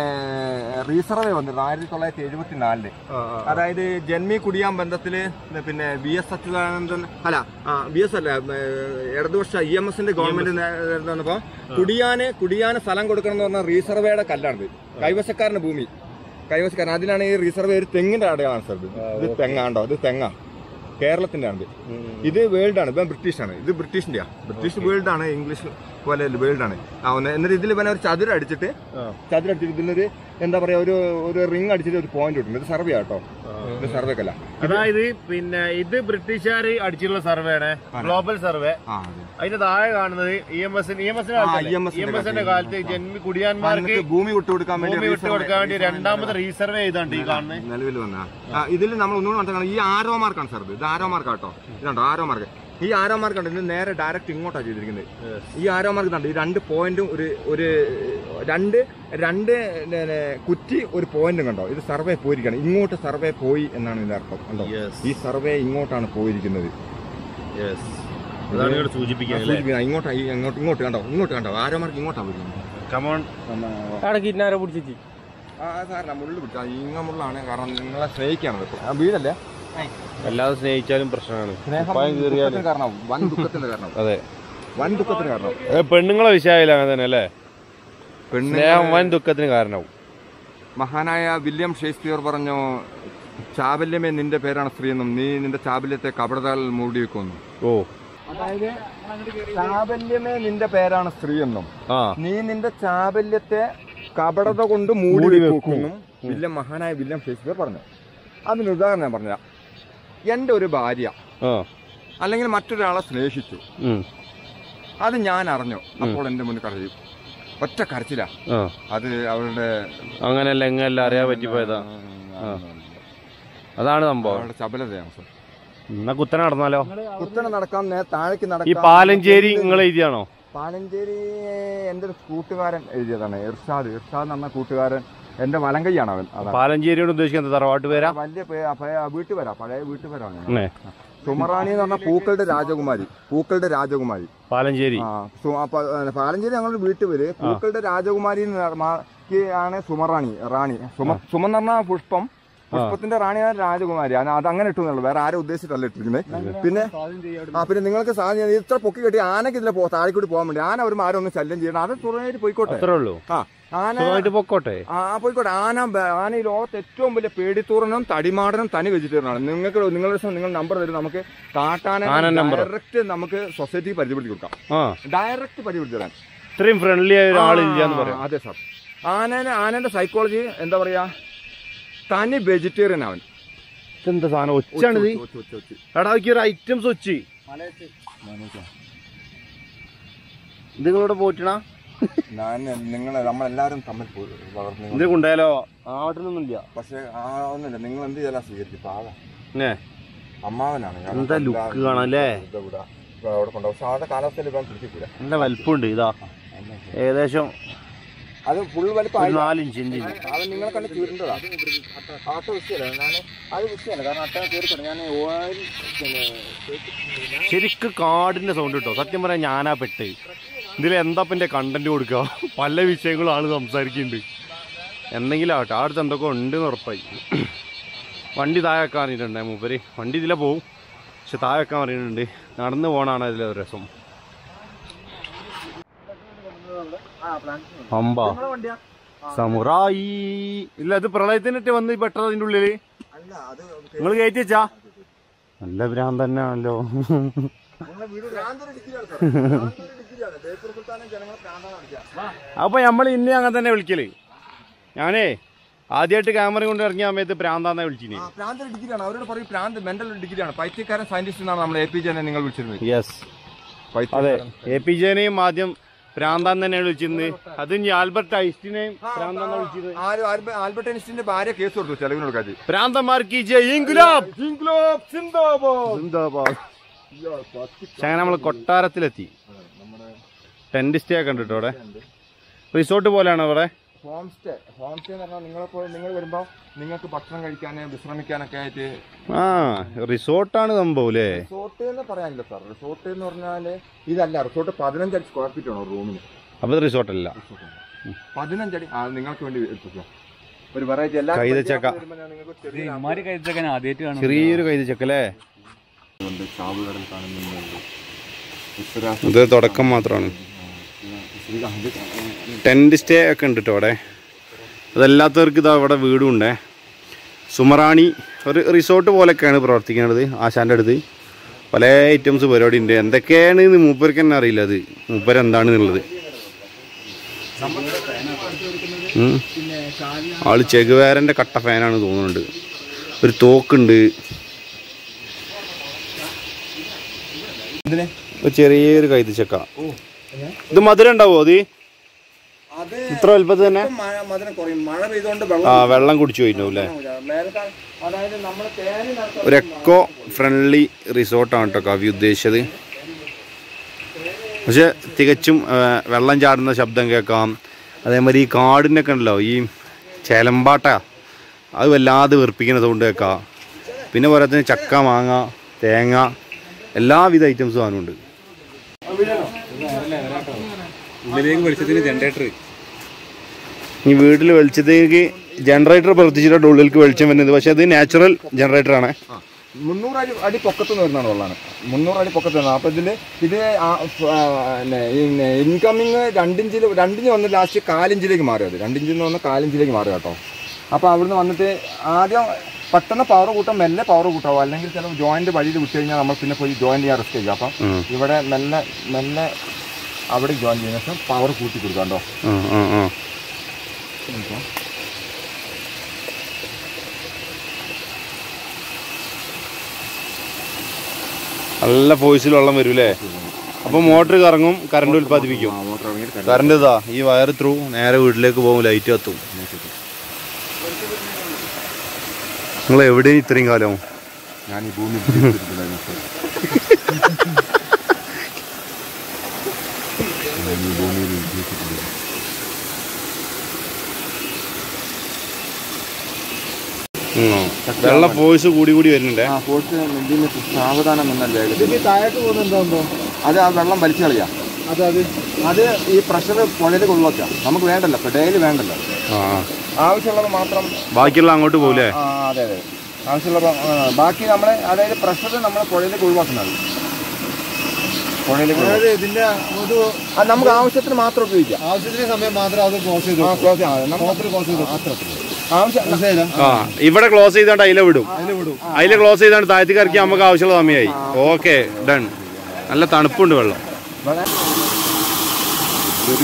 റീസർവേ വന്നിരുന്നു ആയിരത്തി തൊള്ളായിരത്തി എഴുപത്തി നാലില് അതായത് ജന്മി കുടിയാൻ ബന്ധത്തില് പിന്നെ വി എസ് അച്യുതാനന്ദൻ അല്ല വി എസ് അല്ല ഏ, ഇടതുപക്ഷ ഇ എം എസിന്റെ ഗവൺമെന്റ് വന്നപ്പോ കുടിയാന് കുടിയാന് സ്ഥലം കൊടുക്കണം എന്ന് പറഞ്ഞ റീസർവേയുടെ കല്ലാണിത് കൈവശക്കാരന്റെ ഭൂമി കൈവശക്കാരൻ അതിലാണ് ഈ റിസർവേ ഒരു തെങ്ങിന്റെ അടയാളാണ് സാർ ഇത് ഇത് തെങ്ങാണ്ടോ ഇത് തെങ്ങാ കേരളത്തിന്റെ ആണ് ഇത് വേൾഡ് ആണ് ഇപ്പം ബ്രിട്ടീഷ് ആണ് ഇത് ബ്രിട്ടീഷിന്റെയാ ബ്രിട്ടീഷ് വേൾഡ് ആണ് ഇംഗ്ലീഷ് പോലെ വേൾഡ് ആണ് ആ ഒന്ന് എന്നിട്ട് ഇതിൽ പിന്നെ ഒരു ചതുരം അടിച്ചിട്ട് ചതുരം അടിച്ചിട്ട് ഇതിലൊരു എന്താ പറയാ ഒരു ഒരു റിംഗ് അടിച്ചിട്ട് ഒരു പോയിന്റ് കിട്ടും ഇത് സർവേ ആട്ടോ ഇത് സർവേ അല്ല അതായത് പിന്നെ ഇത് ബ്രിട്ടീഷുകാർ അടിച്ചിട്ടുള്ള സർവേ ആണ് ഗ്ലോബൽ സർവേ ആ അതെ അതിന്റെ താഴെ കാണുന്നത് E M S E M എസിന്റെ ആ, കാലത്ത് EMS ഇ എം ന്റെ എസിന്റെ കാലത്ത് കാലത്ത് ജന്മി കുടിയാന്മാർക്ക് എന്നിട്ട് ഭൂമി വിട്ടുകൊടുക്കാൻ വേണ്ടി ഭൂമി വിട്ടു reserve- കൊടുക്കാൻ വേണ്ടി reserve രണ്ടാമത് റീസർവേ ചെയ്താണ്ട് ഈ കാണുന്നത് നിലവിൽ വന്ന ഇതിൽ നമ്മൾ ഒന്നുകൂടി മനസ്സിലാക്കണം ഈ ആരോ മാർക്കാണ് സാർ ഇത് ഇത് ആരോ മാർക്കാട്ടോ ഇതുണ്ടോ ആരോ മാർക്ക് ഈ ആരോ മാർക്ക് ഉണ്ട് ഇത് നേരെ ഡയറക്റ്റ് ഇങ്ങോട്ടാണ് ചെയ്തിരിക്കുന്നത് ഈ ആരോ മാർക്ക് ഇതുണ്ട് ഈ രണ്ട് പോയിന്റും ഒരു ഒരു രണ്ട് രണ്ട് പിന്നെ കുറ്റി ഒരു പോയിന്റും കണ്ടോ ഇത് സർവേ പോയിരിക്കണം ഇങ്ങോട്ട് സർവേ പോയി എന്നാണ് ഇതിന്റെ അർത്ഥം കണ്ടോ ഈ സർവേ ഇങ്ങോട്ടാണ് പോയിരിക്കുന്നത് അതാണ് ഇവിടെ സൂചിപ്പിക്കുന്നത് സൂചിപ്പിക്കുന്നത്. ഇങ്ങോട്ടാ ഈ ഇങ്ങോട്ട് ഇങ്ങോട്ട് കണ്ടോ ഇങ്ങോട്ട് കണ്ടോ ആരോ മാർക്ക് ഇങ്ങോട്ടാണ് പോയിരിക്കുന്നത് കമോൺ അവിടെ കിന്നാരെ പിടിച്ചിട്ട് ആ സാറില്ല മുള്ളു പിടിച്ചാ ഇങ്ങ മുള്ളാണ് കാരണം നിങ്ങളെ സ്നേഹിക്കാണ് ആ വീടല്ലേ അല്ലാതെ സ്നേഹിച്ചാലും പ്രശ്നമാണ് സ്നേഹം കുപ്പായം കീറിയാല് ദുഃഖത്തിന് കാരണമാവും വൻ ദുഃഖത്തിന്റെ കാരണം അതെ വൻ ദുഃഖത്തിന് കാരണം ഏ, പെണ്ണുങ്ങളെ വിഷയമായില്ല അങ്ങനെ തന്നെ അല്ലേ പെണ്ണ് സ്നേഹം വൻ ദുഃഖത്തിന് കാരണവും മഹാനായ വില്യം ഷേക്സ്പിയർ പറഞ്ഞു ചാബല്യമേ നിന്റെ പേരാണ് സ്ത്രീ എന്നും നീ നിന്റെ ചാബല്യത്തെ കപടതാൽ മൂടി വെക്കുന്നു ഓ അതായത് ചാബല്യമേ നിന്റെ പേരാണ് സ്ത്രീ എന്നും ആ നീ നിന്റെ ചാബല്യത്തെ കപടത കൊണ്ട് മൂടി മൂടി വെക്കുന്നു വില്യം മഹാനായ വില്യം ഷേക്സ്പിയർ പറഞ്ഞു അതിന് ഉദാഹരണം ഞാൻ പറഞ്ഞ എൻ്റെ ഒരു ഭാര്യ ആ അല്ലെങ്കിൽ മറ്റൊരാളെ സ്നേഹിച്ചു ഉം, അത് ഞാൻ അറിഞ്ഞു അപ്പോൾ എൻ്റെ മുന്നിൽ കരയും ഒറ്റ കരച്ചില്ല ആ അത് അവളുടെ അങ്ങനെയല്ല എങ്ങനെയല്ല അറിയാൻ പറ്റിപ്പോയതാ ആ. അതാണ് സംഭവം അവളുടെ ചപലതയാണ് സർ എന്നാ കുത്തനെ നടന്നാലോ കുത്തനെ നടക്കാൻ നേ- താഴേക്ക് ഈ നടക്കാൻ പാലഞ്ചേരി നിങ്ങൾ എഴുതിയാണോ പാലഞ്ചേരി എൻ്റെ ഒരു കൂട്ടുകാരൻ എഴുതിയതാണ് ഇർഷാദ് ഇർഷാദ് എന്ന് പറഞ്ഞ കൂട്ടുകാരൻ എൻ്റെ വലങ്കയ്യാണ് അവൻ അതാണ് പാലഞ്ചേരിയോട് ഉദ്ദേശിക്കുന്നത് തറവാട്ട് പേരാ വലിയ പേ- പഴയ വീട്ടുപേരാ പഴയ വീട്ടുപേരാണ് അല്ലേ സുമറാണി എന്ന് പറഞ്ഞ പൂക്കളുടെ രാജകുമാരി പൂക്കളുടെ രാജകുമാരി പാലഞ്ചേരി ആ സു- ആ, പ- ആ, പാലഞ്ചേരി ഞങ്ങളുടെ വീട്ടുപേര് പൂക്കളുടെ രാജകുമാരി എന്ന് പറഞ്ഞ- ക്ക് ആണ് സുമറാണി റാണി സുമ സുമ എന്ന് പറഞ്ഞ പുഷ്പം പുഷ്പത്തിന്റെ റാണിയാണ് രാജകുമാരി അത് അത് അങ്ങനെ ഇട്ടുന്നുള്ളൂ വേറെ ആരും ഉദ്ദേശിച്ചിട്ടല്ല ഇട്ടിരിക്കുന്നത് പിന്നെ ആ പിന്നെ നിങ്ങൾക്ക് സാധനം ഇത്ര പൊക്കി കെട്ടി ആനക്ക് ഇതിലെ പോ താഴെ കൂടി പോകാൻ വേണ്ടി ആന ഒരു ആരും ഒന്ന് ശല്യം ചെയ്യണം അത് തുറന്നായിട്ട് പോയിക്കോട്ടെ അത്രേ ഉള്ളൂ ആ ആന സുഖമായിട്ട് പൊക്കോട്ടെ ആ ആ, പോയിക്കോട്ടെ ആന ബ- ആന ഈ ലോകത്ത് ഏറ്റവും വലിയ പേടിത്തൂറനും തടിമാടനും തനി വെജിറ്റേറിയൻ ആണ് നിങ്ങൾക്ക് നിങ്ങളുടെ ദിവസം നിങ്ങൾ നമ്പർ തരും നമുക്ക് കാട്ടാന ആന number. ഡയറക്റ്റ് നമുക്ക് സൊസൈറ്റി പരിചയപ്പെടുത്തി കൊടുക്കാം ആ ഡയറക്റ്റ് പരിചയപ്പെടുത്തി തരാൻ ഇത്രയും ഫ്രണ്ട്ലി ആയ ഒരാളില്ലാന്ന് ആ, പറയാം അതെ സാർ ആനേനെ ആനന്റെ സൈക്കോളജി എന്താ പറയാ തനി വെജിറ്റേറിയൻ അവൻ ഇതെന്താ സാധനം ഒച്ചാണിത് ഒച്ച, ഒച്ച, ഒച്ച. എടാ ഈ ഒരു ഐറ്റംസ് ഒച്ച് മനോജാ. ഇത് നിങ്ങളിവിടെ പോറ്റണ ഞാൻ നിങ്ങൾ നമ്മളെല്ലാരും തമ്മിൽ പോയി വളർന്നു ഇതിനെ കൊണ്ടായാലോ ആട്ടിനൊന്നും ഇല്ല പക്ഷെ ആ ഒന്നുമില്ല നിങ്ങൾ എന്ത് ചെയ്താലും സ്വീകരിക്കും പാവം ഏ അമ്മാവനാണ് ഞാൻ എന്താ look കാണാം അല്ലേ? ഇവിടെ ഇവിടെ അവിടെ കൊണ്ടുപോകും പക്ഷെ ആളുടെ കാലാവസ്ഥയിൽ ഇപ്പം പിടിക്കില്ല നല്ല വലിപ്പമുണ്ട് ഇതാ ഏകദേശം അത് ഫുൾ ഒരു വലിപ്പം നാലിഞ്ച് ഇഞ്ചിന് അത് നിങ്ങളെ കണ്ട് ചുരുണ്ടതാ ആട്ട വിഷയമല്ല ഞാൻ അത് വിഷയമല്ല കാരണം അട്ട കയറിക്കണം ഞാൻ ഓയിൽ പിന്നെ ശരിക്കും കാടിന്റെ സൗണ്ട് കിട്ടോ സത്യം പറയാൻ ഞാനാ പെട്ട് ഇതിൽ എന്താ ഇപ്പം എൻ്റെ കണ്ടന്റ് കൊടുക്കുക പല വിഷയങ്ങളും ആള് സംസാരിക്കുന്നുണ്ട് എന്തെങ്കിലും ആവട്ടെ ആ അടുത്ത് എന്തൊക്കെ ഉണ്ട് എന്ന് ഉറപ്പായി വണ്ടി താഴെ വെക്കാൻ പറഞ്ഞിട്ടുണ്ട് മൂപ്പര് വണ്ടി ഇതിലെ പോവും പക്ഷെ താഴെ വെക്കാൻ പറയുന്നുണ്ട് നടന്നു പോകണാണ് അതിലെ ഒരു രസം അമ്പ സമുറായി ഇല്ല അത് പ്രളയത്തിനിട്ട് വന്ന് പെട്ടത് അതിൻ്റെ ഉള്ളില് അല്ല അത് നിങ്ങൾ കയറ്റി വെച്ചാ നല്ല ഭ്രാന്ത് തന്നെയാണല്ലോ നിങ്ങളെ വീട് ഭ്രാന്തൊരു ഡിഗ്രിയാണ് സാർ ഭ്രാന്തൊരു ഡിഗ്രിയാണ് ബേപ്പൂർ സുൽത്താനെ ജനങ്ങളെ ഭ്രാന്താണ് കാണിക്കുക അപ്പൊ നമ്മൾ ഇന്നെ അങ്ങനെ തന്നെ വിളിക്കല് ഞാനേ ആദ്യമായിട്ട് ക്യാമറ കൊണ്ട് ഇറങ്ങിയ സമയത്ത് പ്രാന്താന്നാ വിളിച്ചിന് ആ ഭ്രാന്തൊരു ഡിഗ്രിയാണ് അവരോട് പറയും ഭ്രാന്ത് മെന്റൽ ഡിഗ്രിയാണ് പൈത്യക്കാരൻ സയന്റിസ്റ്റ് എന്നാണ് നമ്മൾ എ പി ജെ നിങ്ങൾ വിളിച്ചിരുന്നത് യെസ് അതെ എ പി ജെനെയും ആദ്യം പ്രാന്താൻ തന്നെയാണ് വിളിച്ചിരുന്നത് അത് ഇനി ആൽബർട്ട് ഐസ്റ്റിനെയും പ്രാന്താന്നാ വിളിച്ചത് ആരും ആൽബ- ആൽബർട്ട് ഐൻസ്റ്റീന്റെ ഭാര്യ കേസ് കൊടുത്തു ചെലവിന് കൊടുക്കാതെ പ്രാന്തന്മാർക്ക് ജയ് ഇൻകുലാബ് സിന്ദാബാദ് പക്ഷെ അങ്ങനെ നമ്മൾ കൊട്ടാരത്തിലെത്തി ടെന്റ് സ്റ്റേ ഒക്കെ ഉണ്ട് കേട്ടോ അവിടെ റിസോർട്ട് പോലെയാണ് അവിടെ ഹോം സ്റ്റേ ഹോം സ്റ്റേ എന്ന് പറഞ്ഞാൽ നിങ്ങളെ നിങ്ങൾ വരുമ്പോൾ നിങ്ങൾക്ക് ഭക്ഷണം കഴിക്കാൻ വിശ്രമിക്കാനൊക്കെ ആയിട്ട് ആ റിസോർട്ടാണ് സംഭവം അല്ലേ റിസോർട്ട് എന്ന് പറയാനില്ല സാർ റിസോർട്ട് എന്ന് പറഞ്ഞാല് ഇതല്ല റിസോർട്ട് പതിനഞ്ചടി സ്ക്വയർ ഫീറ്റ് ആണ് റൂമിന് അപ്പൊ ഇത് റിസോർട്ടല്ല പതിനഞ്ചടി ആ നിങ്ങൾക്ക് വേണ്ടി എടുത്തു ഒരു വെറൈറ്റി എല്ലാ കൈതച്ചക്ക. നിങ്ങൾക്ക് ചെറിയ ഇമാര് കഴിച്ചൊക്കെ ഞാൻ ആദ്യമായിട്ട് കാണും ചെറിയൊരു കൈത ചെക്കല്ലേ ഉണ്ട് ചാവ് കടൽ കാണുന്നുണ്ട് ഇത് തുടക്കം മാത്രമാണ് ടെന്റ് സ്റ്റേ ഒക്കെ ഉണ്ട് കേട്ടോ അവിടെ അതല്ലാത്തവർക്ക് ഇതാ ഇവിടെ വീടും ഉണ്ടേ സുമറാണി ഒരു റിസോർട്ട് പോലെയൊക്കെയാണ് പ്രവർത്തിക്കുന്നത് ആശാന്റെ അടുത്ത് പല ഐറ്റംസ് പരിപാടി ഉണ്ട് എന്തൊക്കെയാണ് ഇത് മൂപ്പർക്ക് തന്നെ അറിയില്ല അത് മൂപ്പര് എന്താണെന്നുള്ളത് ഉം. ആള് ചെകുവേരന്റെ കട്ട ഫാനാണ് തോന്നുന്നുണ്ട് ഒരു തോക്കുണ്ട് ഒരു ചെറിയൊരു കൈതച്ചക്ക ഇത് മധുരം ഉണ്ടാവോ അത് അത് ഇത്ര വലുപ്പത്തിൽ തന്നെ ഇപ്പം മഴ മധുരം കുറയും മഴ പെയ്തുകൊണ്ട് ആ വെള്ളം വെള്ളം കുടിച്ചു പോയിട്ടുണ്ടാവും അല്ലേ മേലത്തെ അതായത് നമ്മൾ തേനി നടത്തുന്ന ഒരു എക്കോ ഫ്രണ്ട്ലി റിസോർട്ടാണ് കേട്ടോ കവി ഉദ്ദേശിച്ചത് പക്ഷെ തികച്ചും ആ, വെള്ളം ചാടുന്ന ശബ്ദം കേൾക്കാം അതേമാതിരി ഈ കാടിനൊക്കെ ഉണ്ടല്ലോ ഈ ചേലമ്പാട്ട അത് വല്ലാതെ വെറുപ്പിക്കുന്ന സൗണ്ട് കേൾക്കാം പിന്നെ പോരാത്തിന് ചക്ക മാങ്ങ തേങ്ങ എല്ലാവിധ ഐറ്റംസും അതിനുണ്ട് ഉള്ളിലേക്ക് വെളിച്ചത്തിന് ജനറേറ്റർ ഈ വീട്ടിൽ വെളിച്ചത്തേക്ക് ജനറേറ്റർ പ്രവർത്തിച്ചിട്ട് ഉള്ളിലേക്ക് വെളിച്ചം വരുന്നത് പക്ഷെ അത് നാച്ചുറൽ ജനറേറ്റർ ആണ് മുന്നൂറ് അടി അടി പൊക്കത്ത് നിന്ന് വരുന്നതാണ് വെള്ളമാണ് മുന്നൂറ് അടി പൊക്കത്ത് നിന്ന് അപ്പോൾ ഇതിൽ ഇത് ഇൻകമ്മിങ് രണ്ടിഞ്ചിൽ രണ്ടിഞ്ച് വന്ന് ലാസ്റ്റ് കാലിഞ്ചിലേക്ക് മാറി അത് രണ്ടിഞ്ചിൽ നിന്ന് വന്ന് കാലിഞ്ചിലേക്ക് മാറുക കേട്ടോ അപ്പോൾ അവിടുന്ന് വന്നിട്ട് ആദ്യം പെട്ടെന്ന് പവർ കൂട്ടാം മെല്ലെ പവർ കൂട്ടാവും അല്ലെങ്കിൽ ചില ജോയിന്റ് വഴിയിൽ വിട്ട് കഴിഞ്ഞാൽ നമ്മൾ പിന്നെ പോയി ജോയിൻ ചെയ്യാൻ റിസ്ക് ചെയ്യും അപ്പം ഉം. ഇവിടെ മെല്ലെ മെല്ലെ അവിടെ ജോയിൻ ചെയ്യുന്ന ശേഷം പവർ കൂട്ടി കൊടുക്കാം കേട്ടോ ആ ആ ആ നല്ല ഫോഴ്സിൽ വെള്ളം വരും അല്ലേ അപ്പൊ മോട്ടർ കറങ്ങും കറണ്ട് ഉൽപ്പാദിപ്പിക്കും മോട്ടർ ഇറങ്ങിയിട്ട് കറണ്ട് ഇതാ ഈ വയർ ത്രൂ നേരെ വീട്ടിലേക്ക് പോകും ലൈറ്റ് കത്തും നിങ്ങൾ എവിടെയും ഇത്രയും കാലം ഞാൻ ഈ ഭൂമി ജീവിച്ചിരിക്കുന്നതായിരുന്നു സർ. ഞാൻ ഈ ഭൂമിയിൽ ജീവിച്ചിട്ടുണ്ട് ഉം. വെള്ളം ഫോഴ്സ് കൂടി കൂടി വരുന്നുണ്ടേ ആ ഫോഴ്സ് ഇതിന് സാവധാനം എന്നല്ലേ താഴോട്ട് പോകുന്ന എന്താ അത് ആ വെള്ളം വലിച്ചു കളയാ അത് അത് അത് ഈ പ്രഷർ പുഴയിൽ കൊള്ളുവച്ച നമുക്ക് വേണ്ടല്ലോ ഇപ്പൊ ഡെയിലി വേണ്ടല്ലോ ആ ആ. ആവശ്യമുള്ളത് മാത്രം ബാക്കിയുള്ള അങ്ങോട്ട് പോകൂലേ ആ അതെ അതെ ആവശ്യമുള്ള ബ- ആ, ബാക്കി നമ്മളെ അതായത് പ്രഷർ നമ്മൾ പുഴയിലേക്ക് ഒഴിവാക്കുന്നത് പുഴയിലേക്ക് അതായത് ഇതിന്റെ ഒരു അത് നമുക്ക് ആവശ്യത്തിന് മാത്രം ഉപയോഗിക്കാം ആവശ്യത്തിന് സമയം മാത്രം അത് ക്ലോസ് ചെയ്തു ആ ക്ലോസ് ചെയ്യാം നമുക്ക് മോട്ടർ ക്ലോസ് ചെയ്തു ആവശ്യം മനസ്സിലായില്ല ആ ഇവിടെ ക്ലോസ് ചെയ്താണ്ട് അതിലെ വിടും അതിൽ വിടും അതിൽ ക്ലോസ് ചെയ്താണ്ട് താഴത്തേക്ക് ഇറക്കി നമുക്ക് ആവശ്യമുള്ള സമയമായി ഓക്കെ ഡൺ നല്ല തണുപ്പുണ്ട് വെള്ളം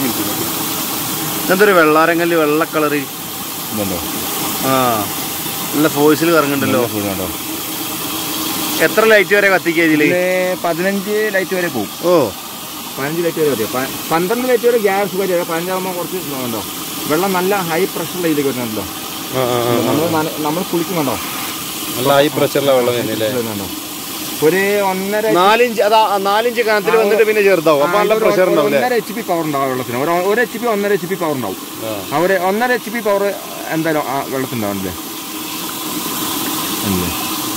എന്തൊരു വെള്ളാരങ്കല്ല് വെള്ള കളറ് ഇതുണ്ടോ ആ നല്ല ഫോഴ്സിൽ കറങ്ങുന്നുണ്ടല്ലോ കണ്ടോ എത്ര ലൈറ്റ് വരെ കത്തിക്കുക ഇതില് ഇതില് പതിനഞ്ച് ലൈറ്റ് വരെ പോകും ഓ പതിനഞ്ച് ലൈറ്റ് വരെ മതി പ- പന്ത്രണ്ട് ലൈറ്റ് വരെ ഗ്യാസ് സുഖമായിട്ട് വരാം പതിനഞ്ചാകുമ്പോൾ കുറച്ച് ഉണ്ടോ വെള്ളം നല്ല ഹൈ പ്രഷറിൽ ഇതിലേക്ക് വരുന്നുണ്ടല്ലോ നമ്മൾ നമ്മൾ കുളിക്കുന്നുണ്ടോ നല്ല ഹൈ പ്രഷറിലെ വെള്ളം തന്നെയല്ലേ വരുന്നുണ്ടോ ഒരു ഒന്നര നാലിഞ്ച് അതാ നാലിഞ്ച് കനത്തിൽ വന്നിട്ട് പിന്നെ ചെറുതാവും അപ്പൊ നല്ല പ്രഷർ ഉണ്ടാവും അല്ലേ ഒന്നര എച്ച് പി പവർ ഉണ്ടാവും വെള്ളത്തിന് ഒരു ഒരു എച്ച് പി ഒന്നര എച്ച് പി പവർ ഉണ്ടാവും ആ ഒരു ഒന്നര എച്ച് പി പവർ എന്തായാലും ആ വെള്ളത്തിനുണ്ടാവില്ലേ അല്ലേ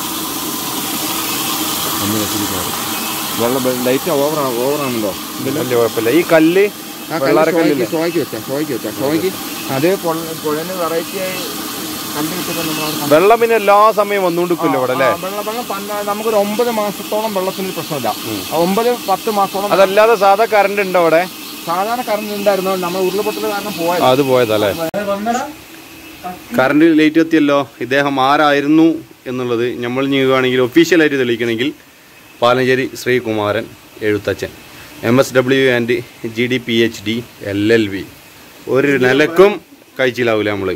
ഒന്നര എച്ച് പി പവർ വെള്ളം ലൈറ്റ് ഓവർ ഓവർ ആണല്ലോ വലിയ കുഴപ്പമില്ല ഈ കല്ല് വെള്ളാരക്കല്ലില്ലേ ഷോയ്ക്ക് വെച്ചാ ഷോയ്ക്ക് വെച്ചാ ഷോയ്ക്ക് അത് പുഴന് വെറൈറ്റി ആയി കണ്ടു വെച്ചിട്ട് നമ്മൾ അവിടെ കണ്ടു. വെള്ളം പിന്നെ എല്ലാ സമയം വന്നുകൊണ്ടിരിക്കുമല്ലോ ഇവിടെ അല്ലേ ആ, വെള്ളം വെള്ളം പന്ന- നമുക്കൊരു ഒമ്പത് മാസത്തോളം വെള്ളത്തിന് പ്രശ്നമില്ല ആ, ഒമ്പത് പത്ത് മാസത്തോളം അതല്ലാതെ സാധാ കറണ്ട് ഉണ്ടോ അവിടെ സാധാരണ കറണ്ട് ഉണ്ടായിരുന്നു നമ്മൾ ഉരുളപൊട്ടൽ കാരണം പോയത് അത് പോയതല്ലേ വന്നടാ കറണ്ട് ലൈറ്റ് എത്തിയല്ലോ ഇദ്ദേഹം ആരായിരുന്നു എന്നുള്ളത് നമ്മൾ ചെയ്യുകയാണെങ്കിൽ ഒഫീഷ്യലായിട്ട് തെളിയിക്കണമെങ്കിൽ Palancheri Sreekumaran Ezhuthachan M S W and G D P H D L L V ഒരു നിലക്കും കഴിച്ചില്ലാവൂല നമ്മൾ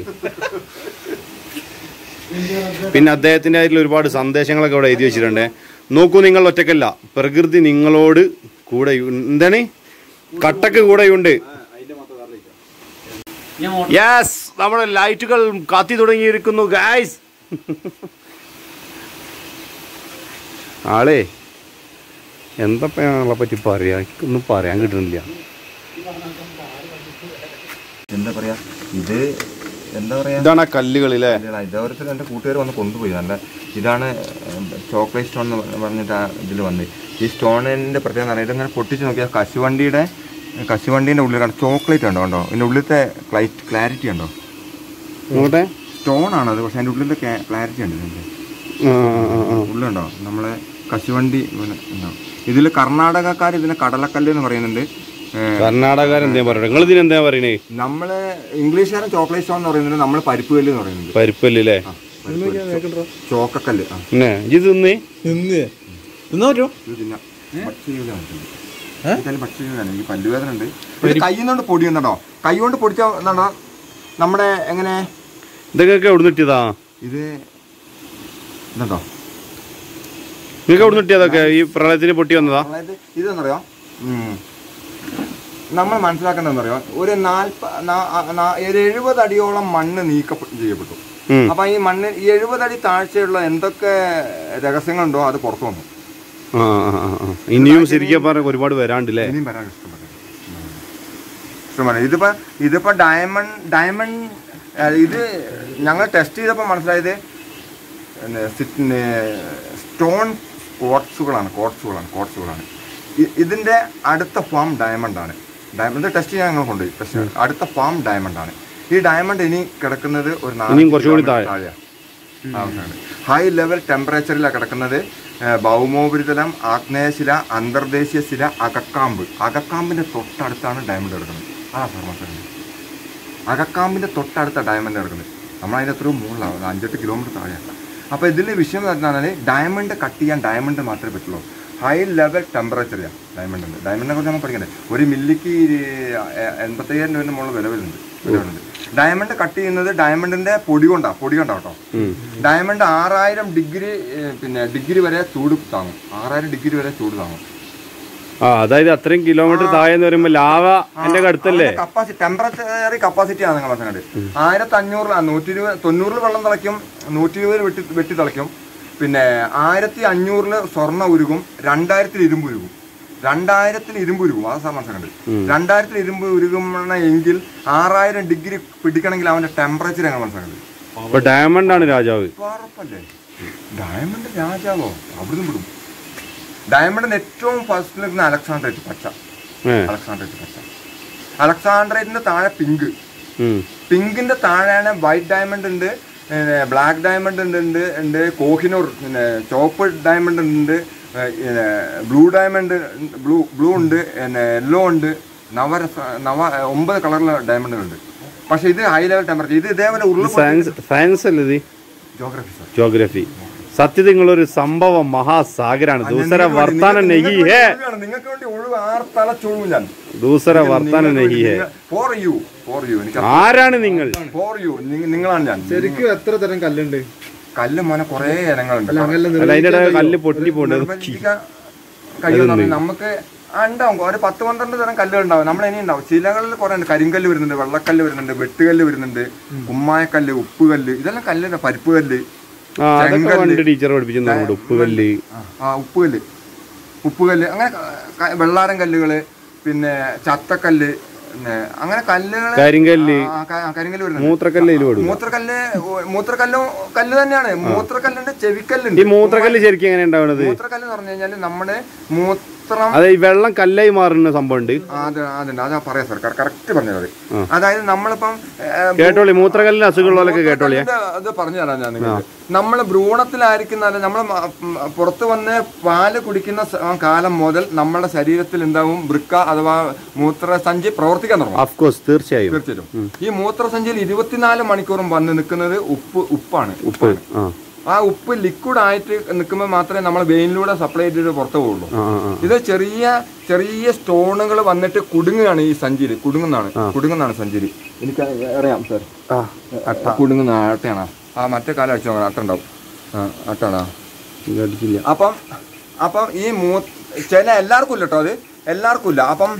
പിന്നെ അദ്ദേഹത്തിൻ്റെ ആയിട്ടുള്ള ഒരുപാട് സന്ദേശങ്ങളൊക്കെ ഇവിടെ എഴുതി വെച്ചിട്ടുണ്ട് നോക്കൂ നിങ്ങൾ ഒറ്റക്കല്ല പ്രകൃതി നിങ്ങളോട് കൂടെ എന്താണ് കട്ടക്ക് കൂടെയുണ്ട് ഞാൻ യെസ് നമ്മുടെ ലൈറ്റുകൾ കത്തി തുടങ്ങിയിരിക്കുന്നു ഗായ്സ് ആളെ എന്തപ്പോ ഞങ്ങളെ പറ്റി പറയാ എനിക്കൊന്നും പറയാൻ കിട്ടുന്നില്ല എന്താ പറയാ ഇത് എന്താ പറയാ ഇതാണ് ആ കല്ലുകളില്ലേ ഇതേപോലത്തെ എൻ്റെ കൂട്ടുകാർ വന്ന് കൊണ്ടുപോയി നല്ല ഇതാണ് ചോക്ലേറ്റ് സ്റ്റോൺ എന്ന് പറഞ്ഞിട്ട് ആ ഇതിൽ വന്ന് ഈ സ്റ്റോണിൻ്റെ പ്രത്യേകത എന്ന് പറഞ്ഞാൽ ഇതിങ്ങനെ പൊട്ടിച്ച് നോക്കിയാൽ കശുവണ്ടിയുടെ കശുവണ്ടീൻ്റെ ഉള്ളിലാണ് ചോക്ലേറ്റ് ഉണ്ടോ കണ്ടോ ഇതിൻ്റെ ഉള്ളിലത്തെ ക്ലൈറ്റ് ക്ലാരിറ്റി ഉണ്ടോ നോക്കട്ടെ സ്റ്റോൺ ആണ് അത് പക്ഷേ അതിൻ്റെ ഉള്ളിലത്തെ ക്ലാരിറ്റി ഉണ്ട് ഇതിൻ്റെ ആ, ആ, ആ, ആ. ഉള്ളുണ്ടോ നമ്മളെ കശുവണ്ടി ഇതിൽ കർണാടകക്കാർ ഇതിനെ കടലക്കല്ല് എന്ന് പറയുന്നുണ്ട് ഏഹ്, കർണാടകക്കാരൻ എന്താ പറയണേ നിങ്ങൾ ഇതിന് എന്താ പറയണേ നമ്മള് ഇംഗ്ലീഷുകാരൻ ചോക്ലേറ്റ് സ്റ്റോൺ എന്ന് പറയുന്നത് നമ്മൾ പരിപ്പ് കല്ല് എന്ന് പറയുന്നത് പരിപ്പല്ലേ ചോക്കക്കല്ല് ആ പിന്നെ ഇത് തിന്ന് നിന്ന് തിന്നാ പറ്റുമോ ഇത് തിന്നാം. ഭക്ഷ്യയോഗ്യമാണ് ഇത്. ഇതെല്ലാം ഭക്ഷ്യയോഗ്യമാണ്. എനിക്ക് പല്ലുവേദന ഉണ്ട് ഇത് കൈ കൊണ്ട് പൊടി എന്നോ കൈ കൊണ്ട് പൊടിച്ച എന്താണോ നമ്മുടെ എങ്ങനെ ഇതൊക്കെ എവിടെ കിട്ടിയതാ ഇത് ഇതുണ്ടോ നിങ്ങൾക്ക് എവിടെ കിട്ടിയതൊക്കെ ഈ പ്രളയത്തിന് പൊട്ടി വന്നതാ അതായത് ഇതെന്നറിയോ നമ്മൾ മനസ്സിലാക്കേണ്ടതെന്നറിയോ ഒരു നാൽപ്പ നാ- ആ- നാ- ഒരു എഴുപത് അടിയോളം മണ്ണ് നീക്ക ചെയ്യപ്പെട്ടു ഉം. അപ്പൊ ഈ മണ്ണ് ഈ എഴുപത് അടി താഴ്ചയുള്ള എന്തൊക്കെ രഹസ്യങ്ങളുണ്ടോ അത് പുറത്തു വന്നു ആ ആ, ആ, ആ. ഇനിയും ശരിക്കും പറഞ്ഞ ഒരുപാട് വരാണ്ടല്ലേ ഇനിയും വരാൻ ഇഷ്ടപ്പെട്ടു ഇഷ്ടമാണ് ഇതിപ്പോ ഇതിപ്പോ ഡയമണ്ട് ഡയമണ്ട് ഇത് ഞങ്ങൾ ടെസ്റ്റ് ചെയ്തപ്പോൾ മനസ്സിലായത് സ്റ്റോൺ കോട്സുകളാണ് കോട്സുകളാണ് കോട്സുകളാണ് ഇ- ഇതിന്റെ അടുത്ത ഫാം ഡയമണ്ട് ആണ് ഡയമണ്ട് ടെസ്റ്റ് ചെയ്യാൻ ഞങ്ങൾ കൊണ്ടുപോയി ടെസ്റ്റ് അടുത്ത ഫാം ഡയമണ്ട് ആണ് ഈ ഡയമണ്ട് ഇനി കിടക്കുന്നത് ഒരു നാല് ഇനിയും കുറച്ചുകൂടി താഴെ. താഴെയാണ് ഹൈ ലെവൽ ടെമ്പറേച്ചറിലാണ് കിടക്കുന്നത് ഏഹ് ഭൗമോപരിതലം ആഗ്നേയശില അന്തർദേശീയ ശില അകക്കാമ്പ് അകക്കാമ്പിന്റെ തൊട്ടടുത്താണ് ഡയമണ്ട് കിടക്കുന്നത് ആ സാർ അകക്കാമ്പിന്റെ തൊട്ടടുത്ത ഡയമണ്ട് കിടക്കുന്നത് നമ്മളതിൻ്റെ എത്രയോ മുകളിലാണ് അഞ്ചെട്ട് കിലോമീറ്റർ താഴെയാണ് അപ്പോൾ ഇതിൽ വിഷയം എന്ന് പറഞ്ഞാൽ ഡയമണ്ട് കട്ട് ചെയ്യാൻ ഡയമണ്ട് മാത്രമേ പറ്റുള്ളൂ ഹൈ ലെവൽ ടെമ്പറേച്ചറിയാണ് ഡയമണ്ടിൻ്റെ ഡയമണ്ടിനെ കുറിച്ച് നമ്മൾ പഠിക്കണ്ടേ ഒരു മില്ലിക്ക് എൺപത്തയ്യായിരം രൂപേൻ്റെ മുകളിൽ വില വരുന്നുണ്ട് വില വരുന്നുണ്ട് ഡയമണ്ട് കട്ട് ചെയ്യുന്നത് ഡയമണ്ടിന്റെ പൊടി കൊണ്ടാണ് പൊടി കൊണ്ടാ കേട്ടോ ഡയമണ്ട് ആറായിരം ഡിഗ്രി ഏഹ്, പിന്നെ ഡിഗ്രി വരെ ചൂട് താങ്ങും ആറായിരം ഡിഗ്രി വരെ ചൂട് താങ്ങും ആ അതായത് അത്രയും കിലോമീറ്റർ താഴെ എന്ന് പറയുമ്പോ ലാവ എന്റെ അടുത്തല്ലേ കപ്പാസിറ്റി ടെമ്പറേച്ചറി കപ്പാസിറ്റി ആണ് നിങ്ങൾ മനസ്സിലാക്കേണ്ടത് ആയിരത്തി അഞ്ഞൂറിൽ നൂറ്റി ഇരുപത് തൊണ്ണൂറിൽ വെള്ളം തിളയ്ക്കും നൂറ്റി ഇരുപതിൽ വെട്ടി വെട്ടി തിളയ്ക്കും പിന്നെ ആയിരത്തി അഞ്ഞൂറിൽ സ്വർണ്ണ ഉരുകും രണ്ടായിരത്തിൽ ഇരുമ്പ് ഉരുകും രണ്ടായിരത്തിൽ ഇരുമ്പ് ഉരുകും അതാ സാർ മനസ്സിലാക്കേണ്ടത് രണ്ടായിരത്തിൽ ഇരുമ്പ് ഉരുകുന്ന എങ്കിൽ ആറായിരം ഡിഗ്രി പിടിക്കണമെങ്കിൽ അവന്റെ ടെമ്പറേച്ചർ ഞങ്ങൾ മനസ്സിലാക്കേണ്ടത് അപ്പൊ ഡയമണ്ട് ആണ് രാജാവ് ഉറപ്പല്ലേ ഡയമണ്ട് രാജാവോ അവിടുന്ന് വിടും ഡയമണ്ടിന് ഏറ്റവും ഫസ്റ്റ് നിൽക്കുന്ന അലക്സാണ്ട്രേറ്റ് പച്ച ഏ അലക്സാണ്ട്രേറ്റ് പച്ച അലക്സാണ്ട്രേറ്റിന്റെ താഴെ പിങ്ക് ഉം. പിങ്കിന്റെ താഴെയാണ് വൈറ്റ് ഡയമണ്ട് ഉണ്ട് ബ്ലാക്ക് ഡയമണ്ട് ഉണ്ട് ഉണ്ട് ഉണ്ട് കോഹിനൂർ പിന്നെ ചോപ്പ് ഡയമണ്ട് ഉണ്ട് ബ്ലൂ ഡയമണ്ട് ബ്ലൂ ബ്ലൂ ഉണ്ട് പിന്നെ യെല്ലോ ഉണ്ട് നവരസ നവ ഒമ്പത് കളറിലെ ഡയമണ്ടുകളുണ്ട് പക്ഷെ ഇത് ഹൈ ലെവൽ ടെമ്പറേച്ചർ ഇത് ഇതേപോലെ ഉരുള് സയൻസ് സയൻസ് അല്ലേ ഇത് ജോഗ്രഫി സാർ ജോഗ്രഫി സത്യത്തിൽ നിങ്ങളൊരു സംഭവം മഹാസാഗരാണ് ദൂസര വർത്താന നെഹി ഹേ നിങ്ങൾക്ക് വേണ്ടി ഒഴിവ് ആർ തലച്ചൊഴിവ് ഞാൻ ദൂസര വർത്താന നെഹി ഹേ ഫോർ യു ഫോർ യു എനിക്ക് ആരാണ് നിങ്ങൾ ഫോർ യു നിങ്ങളാണ് ഞാൻ ശരിക്കും എത്ര തരം കല്ലുണ്ട് കല്ല് മോനെ കുറേ ഇനങ്ങളുണ്ട് അല്ല അതിന്റെ ഇടയിൽ കല്ല് പൊട്ടി പോണ്ട് നിർവചിക്കാൻ കഴിയുമെന്ന് പറഞ്ഞാൽ നമുക്ക് ആ, ഉണ്ടാവും ഒരു പത്ത് പന്ത്രണ്ട് തരം കല്ലുകൾ ഉണ്ടാവും നമ്മൾ ഇനി ഉണ്ടാവും ചിലകളിൽ കുറെ ഉണ്ട് കരിങ്കല്ല് വരുന്നുണ്ട് വെള്ളക്കല്ല് വരുന്നുണ്ട് വെട്ടുകല്ല് വരുന്നുണ്ട് കുമ്മായക്കല്ല് ഉപ്പുകല്ല് ഇതെല്ലാം കല്ലുണ്ട് പരിപ്പ് കല്ല് ആ അതൊക്കെ ചെങ്കല്ല്. പണ്ട് ടീച്ചർ പഠിപ്പിച്ചു ഉപ്പുകല്ല് ആ ഉപ്പുകല്ല് ഉപ്പുകല്ല് അങ്ങനെ ക- വെള്ളാരം കല്ലുകള് പിന്നെ ചത്തക്കല്ല് പിന്നെ അങ്ങനെ കല്ലുകള് കരിങ്കല്ല് ആ, ക- കരിങ്കല്ല് വരുന്നുണ്ട് മൂത്രക്കല്ല് ഇതിൽ പെടും മൂത്രക്കല്ല് ഓ- മൂത്രക്കല്ലും കല്ല് തന്നെയാണ് മൂത്രക്കല്ലുണ്ട് ഈ ചെവിക്കല്ലുണ്ട് മൂത്രക്കല്ല് ശരിക്കും എങ്ങനെ ഉണ്ടാവണത് മൂത്രക്കല്ല് എന്ന് പറഞ്ഞു കഴിഞ്ഞാല് നമ്മുടെ മൂത്രം അതെ ഈ വെള്ളം കല്ലായി മാറുന്ന സംഭവം ഉണ്ട് ആ, അത് അതുണ്ട് അതാ പറയാ സാർ കറക്റ്റ് പറഞ്ഞത് അതായത് നമ്മളിപ്പം ഏ, കേട്ടോളി മൂത്രക്കല്ലിന് അസുഖമുള്ളവരൊക്കെ കേട്ടോളി മൂത്രക്കല്ലിന്റെ അത് പറഞ്ഞു തരാം ഞാൻ നിങ്ങൾക്ക് നമ്മൾ ഭ്രൂണത്തിലായിരിക്കുന്ന നമ്മൾ പുറത്ത് വന്ന് പാല് കുടിക്കുന്ന സ- കാലം മുതൽ നമ്മുടെ ശരീരത്തിൽ എന്താവും വൃക്ക അഥവാ മൂത്രസഞ്ചി പ്രവർത്തിക്കാൻ തുടങ്ങും അഫ്കോഴ്സ് തീർച്ചയായും തീർച്ചയായിട്ടും ഈ മൂത്രസഞ്ചിയിൽ ഇരുപത്തിനാല് മണിക്കൂറും വന്ന് നിൽക്കുന്നത് ഉപ്പ് ഉപ്പാണ് ഉപ്പ് ആ ആ ഉപ്പ് ലിക്വിഡ് ആയിട്ട് നിൽക്കുമ്പോൾ മാത്രമേ നമ്മൾ വെയിനിലൂടെ സപ്ലൈ ചെയ്തിട്ട് പുറത്ത് പോകുള്ളൂ ആ ആ, ആ ഇത് ചെറിയ ചെറിയ സ്റ്റോണുകൾ വന്നിട്ട് കുടുങ്ങുകയാണ് ഈ സഞ്ചിയിൽ കുടുങ്ങുന്നതാണ് കുടുങ്ങുന്നതാണ് സഞ്ചിയിൽ എനിക്ക് അറിയാം സാർ ആ അട്ട കുടുങ്ങുന്ന അട്ടയാണ് ആ മറ്റേ കാലം അടിച്ചു നോക്കണം അട്ട ഉണ്ടാവും ആ അട്ടാണോ ഇത് അടിച്ചില്ല അപ്പം അപ്പം ഈ മൂ ചില എല്ലാവർക്കും ഇല്ല കേട്ടോ അത് എല്ലാവർക്കും ഇല്ല അപ്പം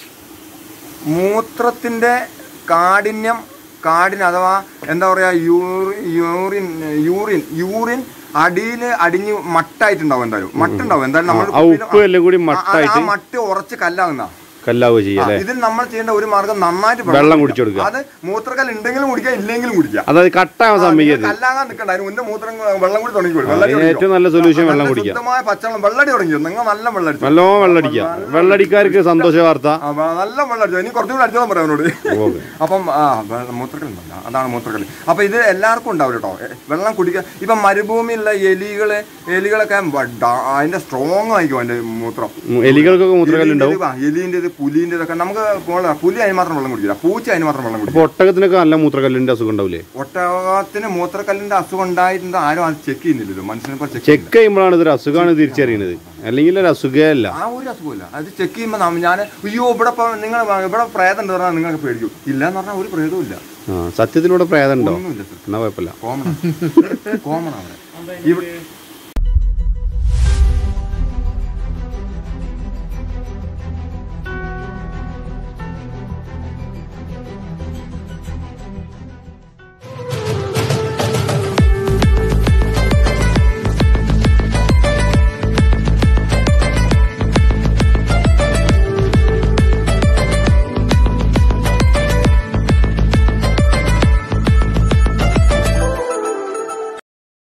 മൂത്രത്തിന്റെ കാഠിന്യം കാഠിന്യം അഥവാ എന്താ പറയാ യൂറി യൂറിൻ യൂറിൻ യൂറിൻ അടിയിൽ അടിഞ്ഞ് മട്ടായിട്ടുണ്ടാവും എന്തായാലും മട്ടുണ്ടാവും എന്തായാലും നമ്മൾ ആ ഉപ്പ് എല്ലാം കൂടി മട്ടായിട്ട് ആ മട്ട് ഉറച്ച് കല്ലാകുന്ന കല്ലാവുക ചെയ്യും അല്ലേ ഇതിൽ നമ്മൾ ചെയ്യേണ്ട ഒരു മാർഗം നന്നായിട്ട് വെള്ളം കുടിച്ചു കൊടുക്കുക. അത് മൂത്രക്കല്ല് ഉണ്ടെങ്കിലും കുടിക്കുക ഇല്ലെങ്കിലും കുടിക്കുക അതായത് കട്ടാവാൻ സമ്മതിക്കരുത് കല്ലാകാൻ നിൽക്കണ്ട അതിന് മുന്നേ മൂത്രം വെള്ളം കൂടി തുടങ്ങി കൊടുക്കും വെള്ളം അതിന് ഏറ്റവും നല്ല സൊല്യൂഷൻ വെള്ളം കുടിക്കുക ശുദ്ധമായ പച്ചവെള്ളം വെള്ളടി തുടങ്ങി നിങ്ങൾ നല്ല വെള്ളം അടിച്ചു നല്ലോണം വെള്ളം അടിക്കുക വെള്ളടിക്കാർക്ക് സന്തോഷ വാർത്ത ആ, വ- നല്ല വെള്ളം അടിച്ചു ഇനി കുറച്ചുകൂടി അടിച്ചോളാൻ പറയാം അവനോട് ഓക്കെ അപ്പം ആ വെ- മൂത്രക്കല്ലുണ്ടല്ല അതാണ് മൂത്രക്കല്ല് അപ്പൊ ഇത് എല്ലാവർക്കും ഉണ്ടാവില്ല കേട്ടോ എ, വെള്ളം കുടിക്കുക ഇപ്പൊ മരുഭൂമിയിലുള്ള എലികള് എലികളൊക്കെ വ- ഡ- അതിന്റെ സ്ട്രോങ് ആയിരിക്കും അതിന്റെ മൂത്രം എലികൾക്കൊക്കെ മൂത്രക്കല്ലുണ്ടാവും എലിന്റെ പുലിന്റെ ഇതൊക്കെ നമുക്ക് പോണ- പുലി അതിന് മാത്രം വെള്ളം കുടിക്കില്ല പൂച്ച അതിന് മാത്രം വെള്ളം കുടിക്കും അപ്പൊ ഒട്ടകത്തിനൊക്കെ നല്ല മൂത്രക്കല്ലിന്റെ അസുഖം ഉണ്ടാവില്ലേ ഒട്ടകത്തിന് മൂത്രക്കല്ലിന്റെ അസുഖം ഉണ്ടായിട്ടുണ്ട് ആരും അത് ചെക്ക് ചെയ്യുന്നില്ലല്ലോ മനുഷ്യനെ പോലെ ചെക്ക് ചെക്ക് ചെയ്യുമ്പോഴാണ് ഇതൊരു അസുഖമാണ് തിരിച്ചറിയുന്നത് അല്ലെങ്കിൽ ഒരു അസുഖമല്ല ആ ഒരു അസുഖമില്ല അത് ചെക്ക് ചെയ്യുമ്പോൾ നമ്മ- ഞാൻ അയ്യോ ഇവിടെ ഇപ്പൊ നിങ്ങൾ ഇവിടെ പ്രേതം ഉണ്ട് പറഞ്ഞാൽ നിങ്ങൾക്ക് പേടിക്കും ഇല്ല എന്ന് പറഞ്ഞാൽ ഒരു പ്രേതവും ഇല്ല ആ സത്യത്തിലൂടെ പ്രേതം ഉണ്ടോ ഒന്നുമില്ല സർ എന്നാ കുഴപ്പമില്ല കോമൺ കോമൺ ആണ് ഇവിടെ